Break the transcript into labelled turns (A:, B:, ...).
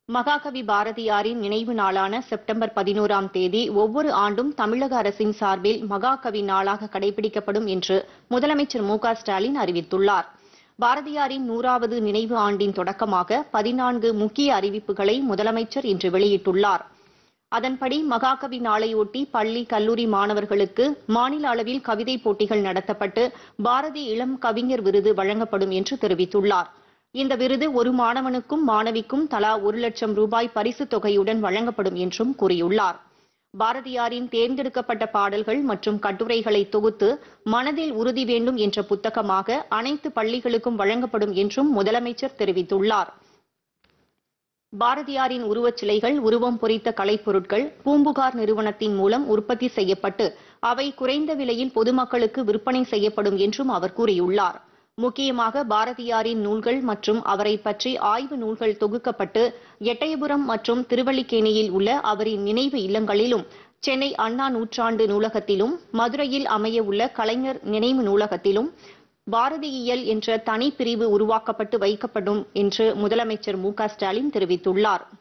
A: மகாகவி பாரதியாரின் நினைவு நாளான செப்டம்பர் பதினோராம் தேதி ஒவ்வொரு ஆண்டும் தமிழக அரசின் சார்பில் மகாகவி நாளாக கடைபிடிக்கப்படும் என்று முதலமைச்சர் மு க ஸ்டாலின் அறிவித்துள்ளார் பாரதியாரின் நூறாவது நினைவு ஆண்டின் தொடக்கமாக பதினான்கு முக்கிய அறிவிப்புகளை முதலமைச்சர் இன்று வெளியிட்டுள்ளார் அதன்படி மகாகவி நாளையொட்டி பள்ளி கல்லூரி மாணவர்களுக்கு மாநில அளவில் கவிதை போட்டிகள் நடத்தப்பட்டு பாரதி இளம் கவிஞர் விருது வழங்கப்படும் என்று தெரிவித்துள்ளார் இந்த விருது ஒரு மாணவனுக்கும் மாணவிக்கும் தலா ஒரு லட்சம் ரூபாய் பரிசுத் தொகையுடன் வழங்கப்படும் என்றும் கூறியுள்ளார் பாரதியாரின் தேர்ந்தெடுக்கப்பட்ட பாடல்கள் மற்றும் கட்டுரைகளை தொகுத்து மனதில் உறுதி வேண்டும் என்ற புத்தகமாக அனைத்து பள்ளிகளுக்கும் வழங்கப்படும் என்றும் முதலமைச்சர் தெரிவித்துள்ளார் பாரதியாரின் உருவச் சிலைகள் உருவம் பொறித்த கலைப்பொருட்கள் பூம்புகார் நிறுவனத்தின் மூலம் உற்பத்தி செய்யப்பட்டு அவை குறைந்த விலையில் பொதுமக்களுக்கு விற்பனை செய்யப்படும் என்றும் அவர் கூறியுள்ளார் முக்கியமாக பாரதியாரின் நூல்கள் மற்றும் அவரை பற்றி ஆய்வு நூல்கள் தொகுக்கப்பட்டு எட்டயபுரம் மற்றும் திருவல்லிக்கேணியில் உள்ள அவரின் நினைவு இல்லங்களிலும் சென்னை அண்ணா நூற்றாண்டு நூலகத்திலும் மதுரையில் அமைய உள்ள கலைஞர் நினைவு நூலகத்திலும் பாரதியியல் என்ற தனி பிரிவு உருவாக்கப்பட்டு வைக்கப்படும் என்று முதலமைச்சர் மு க ஸ்டாலின் தெரிவித்துள்ளார்